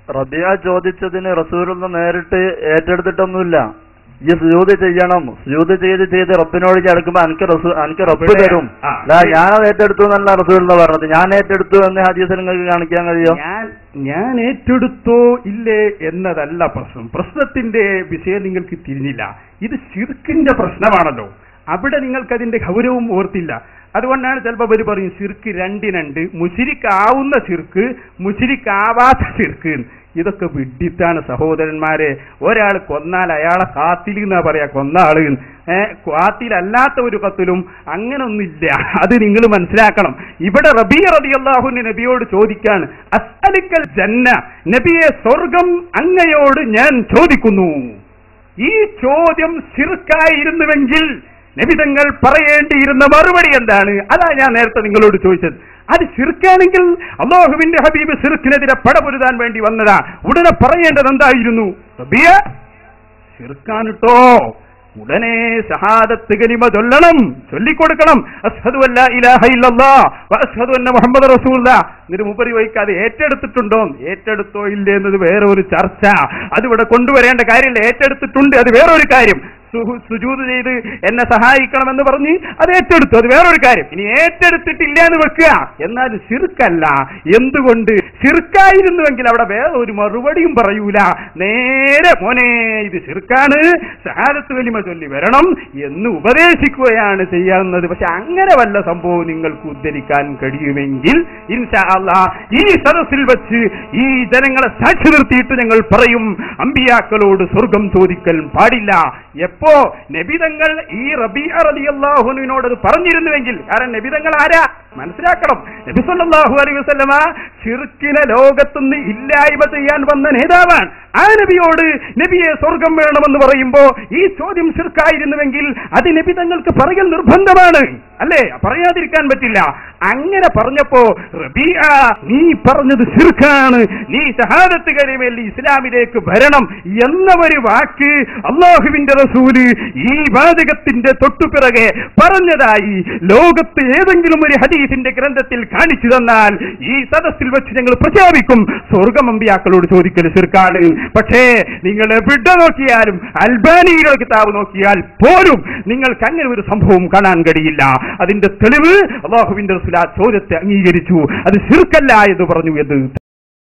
റബിയ ചോദിച്ചതിന് റസൂലൊന്നും നേരിട്ട് ഏറ്റെടുത്തിട്ടൊന്നുമില്ല ഈ സുജൂത് ചെയ്യണം സുജൂത് ചെയ്ത് ചെയ്ത് റബ്ബിനോട് ചേർക്കുമ്പോ എനിക്ക് റസൂ എനിക്ക് റബ്ബ് ഇവിടെ- തരും ആ, അല്ല ഞാനത് ഏറ്റെടുത്തു എന്നല്ല റസൂൽ എന്ന് പറഞ്ഞത് ഞാൻ ഏറ്റെടുത്തു എന്ന് ഹദീസിൽ നിങ്ങൾക്ക് കാണിക്കാൻ കഴിയോ ഞാൻ ഞാൻ ഏറ്റെടുത്തോ ഇല്ലേ എന്നതല്ല പ്രശ്നം പ്രശ്നത്തിന്റെ വിഷയം നിങ്ങൾക്ക് തിരിഞ്ഞില്ല ഇത് ശിർക്കിന്റെ പ്രശ്നമാണല്ലോ അവിടെ നിങ്ങൾക്ക് അതിന്റെ ഗൗരവം ഓർത്തില്ല അതുകൊണ്ടാണ് ചിലപ്പോൾ അവർ പറയും ശിർക്ക് രണ്ടിനുണ്ട് മുശിരിക്കാവുന്ന ശിർക്ക് മുശിരിക്കാവാത്ത ശിർക്ക് ഇതൊക്കെ വിഡിത്താണ് സഹോദരന്മാരെ ഒരാൾ കൊന്നാൽ അയാളെ കാത്തിൽ എന്നാ പറയാ കൊന്ന ആള് ഏഹ് കാത്തിലല്ലാത്ത ഒരു കത്തിലും അങ്ങനൊന്നുമില്ല അത് നിങ്ങൾ മനസ്സിലാക്കണം ഇവിടെ റബീ റബി അള്ളാഹുവിന്റെ നബിയോട് ചോദിക്കാണ് അസ്അലിക്കൽ ജന്ന നബിയെ സ്വർഗം അങ്ങയോട് ഞാൻ ചോദിക്കുന്നു ഈ ചോദ്യം ശിർക്കായിരുന്നുവെങ്കിൽ നബിതങ്ങൾ പറയേണ്ടിയിരുന്ന മറുപടി എന്താണ് അതാ ഞാൻ നേരത്തെ നിങ്ങളോട് ചോദിച്ചത് അത് ശിർക്കാണെങ്കിൽ അള്ളാഹുവിന്റെ ഹബീബ് ശിർക്കിനെതിരെ പടപൊരുതാൻ വേണ്ടി വന്നതാ ഉടനെ പറയേണ്ടത് എന്തായിരുന്നു റബിയ ശിർക്കാനിട്ടോ ഉടനെ ഷഹാദത്ത് കലിമ ചൊല്ലണം ചൊല്ലിക്കൊടുക്കണം അസ്ഹദു അല്ലാ ഇലാഹ ഇല്ലല്ലാഹ് വ അസ്ഹദു അന്ന മുഹമ്മദ് റസൂലുള്ള എന്നിട്ട് മുപ്പരി വഹിക്കാതെ ഏറ്റെടുത്തിട്ടുണ്ടോ ഏറ്റെടുത്തോ ഇല്ലേ എന്നത് വേറെ ഒരു ചർച്ച അതിവിടെ കൊണ്ടുവരേണ്ട കാര്യമില്ല ഏറ്റെടുത്തിട്ടുണ്ട് അത് വേറൊരു കാര്യം സുഹു- സുജൂദ് ചെയ്ത് എന്നെ സഹായിക്കണമെന്ന് പറഞ്ഞ് അത് ഏറ്റെടുത്തു അത് വേറൊരു കാര്യം ഇനി ഏറ്റെടുത്തിട്ടില്ല എന്ന് വെക്കുക എന്നാൽ ശിർക്കല്ല എന്തുകൊണ്ട് ശിർക്കായിരുന്നുവെങ്കിൽ അവിടെ വേറെ ഒരു മറുപടിയും പറയൂല നേരെ മോനെ ഇത് ശിർക്കാണ് ഷഹാദത്ത് വലിമ ചൊല്ലി വരണം എന്ന് ഉപദേശിക്കുകയാണ് ചെയ്യാവുന്നത് പക്ഷെ അങ്ങനെ വല്ല സംഭവം നിങ്ങൾക്ക് ഉദ്ധരിക്കാൻ കഴിയുമെങ്കിൽ ഇൻഷാ അല്ലാ ഈ സദസ്സിൽ വെച്ച് ഈ ജനങ്ങളെ സാക്ഷി നിർത്തിയിട്ട് ഞങ്ങൾ പറയും അമ്പിയാക്കളോട് സ്വർഗം ചോദിക്കൽ പാടില്ല എപ്പോ നബിതങ്ങൾ ഈ റബിയ റളിയല്ലാഹുവിനോട് അത് പറഞ്ഞിരുന്നുവെങ്കിൽ കാരണം നബിതങ്ങൾ ആരാ മനസ്സിലാക്കണം നബി സല്ലല്ലാഹു അലൈഹി വസല്ലമ ഷിർക്കിനെ ലോകത്തുനിന്ന് ഇല്ലായ്മ ചെയ്യാൻ വന്ന നേതാവാണ് ആ നബിയോട് നബിയെ സ്വർഗം വേണമെന്ന് പറയുമ്പോ ഈ ചോദ്യം ഷിർക്കായിരുന്നുവെങ്കിൽ അത് നബി തങ്ങൾക്ക് പറയൽ നിർബന്ധമാണ് അല്ലേ പറയാതിരിക്കാൻ പറ്റില്ല അങ്ങനെ പറഞ്ഞപ്പോ റബിയ നീ പറഞ്ഞത് ഷിർക്കാണ് നീ ഷഹാദത്ത് കഴിവേലി ഇസ്ലാമിലേക്ക് വരണം എന്ന ഒരു വാക്ക് അള്ളാഹുവിന്റെ റസൂല് ഈ വാചകത്തിന്റെ തൊട്ടുപിറകെ പറഞ്ഞതായി ലോകത്ത് ഏതെങ്കിലും ഒരു ഹദീസിന്റെ ഗ്രന്ഥത്തിൽ കാണിച്ചു തന്നാൽ ഈ സദസ്സിൽ വെച്ച് ഞങ്ങൾ പ്രഖ്യാപിക്കും സ്വർഗമമ്പിയാക്കളോട് ചോദിക്കൽ ചെറുക്കാണ് പക്ഷേ നിങ്ങൾ എവിടെ നോക്കിയാലും അൽബാനിയുടെ കിതാബ് നോക്കിയാൽ പോലും നിങ്ങൾക്ക് അങ്ങനെ ഒരു സംഭവം കാണാൻ കഴിയില്ല അതിന്റെ തെളിവ് അള്ളാഹുവിന്റെ റസൂൽ ആ ചോദ്യത്തെ അംഗീകരിച്ചു അത് ശിർക്കല്ല എന്ന് പറഞ്ഞു എന്ന്